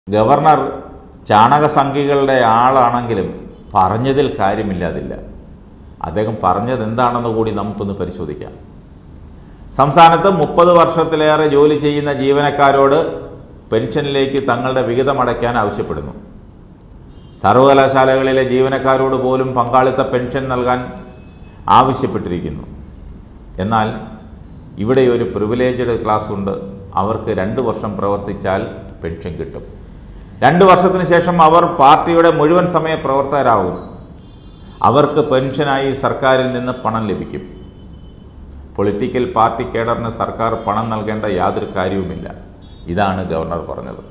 governor ചാണകസംഖ്യകളുടെ ആളാണെങ്കിലും പറഞ്ഞതിൽ കാര്യമില്ലാതില്ല അദ്ദേഹം പറഞ്ഞത് എന്താണെന്ന് കൂടി നമുക്കൊന്ന് പരിശോധിക്കാം സംസ്ഥാനത്ത് മുപ്പത് വർഷത്തിലേറെ ജോലി ചെയ്യുന്ന ജീവനക്കാരോട് പെൻഷനിലേക്ക് തങ്ങളുടെ വിഹിതം അടയ്ക്കാൻ ആവശ്യപ്പെടുന്നു സർവകലാശാലകളിലെ ജീവനക്കാരോട് പോലും പങ്കാളിത്ത പെൻഷൻ നൽകാൻ ആവശ്യപ്പെട്ടിരിക്കുന്നു എന്നാൽ ഇവിടെ ഒരു പ്രിവിലേജ്ഡ് ക്ലാസ് ഉണ്ട് അവർക്ക് രണ്ട് വർഷം പ്രവർത്തിച്ചാൽ പെൻഷൻ കിട്ടും രണ്ട് വർഷത്തിന് ശേഷം അവർ പാർട്ടിയുടെ മുഴുവൻ സമയ പ്രവർത്തകരാകും അവർക്ക് പെൻഷനായി സർക്കാരിൽ നിന്ന് പണം ലഭിക്കും പൊളിറ്റിക്കൽ പാർട്ടി കേഡറിന് സർക്കാർ പണം നൽകേണ്ട യാതൊരു കാര്യവുമില്ല ഇതാണ് ഗവർണർ പറഞ്ഞത്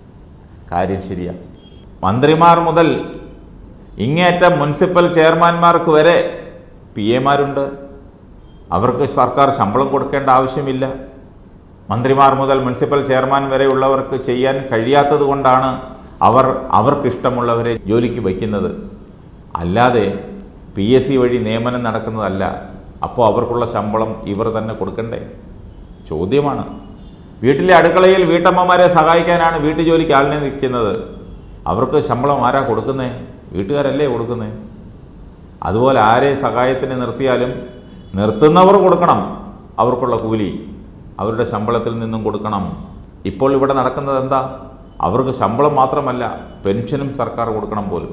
കാര്യം ശരിയാണ് മന്ത്രിമാർ മുതൽ ഇങ്ങേറ്റം മുനിസിപ്പൽ ചെയർമാൻമാർക്ക് വരെ പി എമാരുണ്ട് അവർക്ക് സർക്കാർ ശമ്പളം കൊടുക്കേണ്ട ആവശ്യമില്ല മന്ത്രിമാർ മുതൽ മുനിസിപ്പൽ ചെയർമാൻ വരെയുള്ളവർക്ക് ചെയ്യാൻ കഴിയാത്തത് കൊണ്ടാണ് അവർ അവർക്കിഷ്ടമുള്ളവരെ ജോലിക്ക് വയ്ക്കുന്നത് അല്ലാതെ പി എസ് സി വഴി നിയമനം നടക്കുന്നതല്ല അപ്പോൾ അവർക്കുള്ള ശമ്പളം ഇവർ തന്നെ കൊടുക്കണ്ടേ ചോദ്യമാണ് വീട്ടിലെ അടുക്കളയിൽ വീട്ടമ്മമാരെ സഹായിക്കാനാണ് വീട്ടുജോലിക്ക് ആളിനെ നിൽക്കുന്നത് അവർക്ക് ശമ്പളം ആരാ കൊടുക്കുന്നേ വീട്ടുകാരല്ലേ കൊടുക്കുന്നേ അതുപോലെ ആരെ സഹായത്തിന് നിർത്തിയാലും നിർത്തുന്നവർ കൊടുക്കണം അവർക്കുള്ള കൂലി അവരുടെ ശമ്പളത്തിൽ നിന്നും കൊടുക്കണം ഇപ്പോൾ ഇവിടെ നടക്കുന്നത് എന്താ അവർക്ക് ശമ്പളം മാത്രമല്ല പെൻഷനും സർക്കാർ കൊടുക്കണം പോലും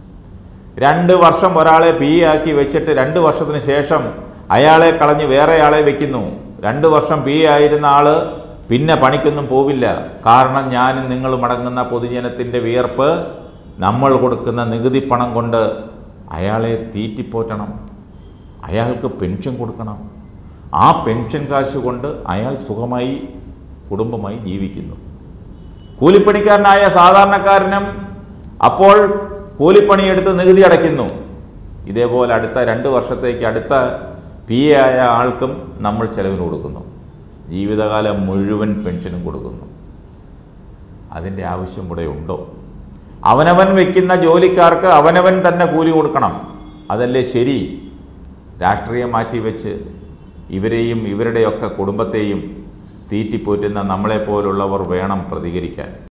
രണ്ട് വർഷം ഒരാളെ പി ആക്കി വെച്ചിട്ട് രണ്ട് വർഷത്തിന് ശേഷം അയാളെ കളഞ്ഞ് വേറെ ആളെ വെക്കുന്നു രണ്ട് വർഷം പി ആയിരുന്ന ആള് പിന്നെ പണിക്കൊന്നും പോവില്ല കാരണം ഞാനും നിങ്ങളും അടങ്ങുന്ന പൊതുജനത്തിൻ്റെ വിയർപ്പ് നമ്മൾ കൊടുക്കുന്ന നികുതി പണം കൊണ്ട് അയാളെ തീറ്റിപ്പോറ്റണം അയാൾക്ക് പെൻഷൻ കൊടുക്കണം ആ പെൻഷൻ കാശ് കൊണ്ട് അയാൾ സുഖമായി കുടുംബമായി ജീവിക്കുന്നു കൂലിപ്പണിക്കാരനായ സാധാരണക്കാരനും അപ്പോൾ കൂലിപ്പണിയെടുത്ത് നികുതി അടയ്ക്കുന്നു ഇതേപോലെ അടുത്ത രണ്ട് വർഷത്തേക്ക് അടുത്ത പി എ ആയ ആൾക്കും നമ്മൾ ചെലവിന് കൊടുക്കുന്നു ജീവിതകാലം മുഴുവൻ പെൻഷനും കൊടുക്കുന്നു അതിൻ്റെ ആവശ്യം ഇവിടെ ഉണ്ടോ അവനവൻ വെക്കുന്ന ജോലിക്കാർക്ക് അവനവൻ തന്നെ കൂലി കൊടുക്കണം അതല്ലേ ശരി രാഷ്ട്രീയം മാറ്റിവെച്ച് ഇവരെയും ഇവരുടെയൊക്കെ കുടുംബത്തെയും തീറ്റിപ്പോറ്റുന്ന നമ്മളെപ്പോലുള്ളവർ വേണം പ്രതികരിക്കാൻ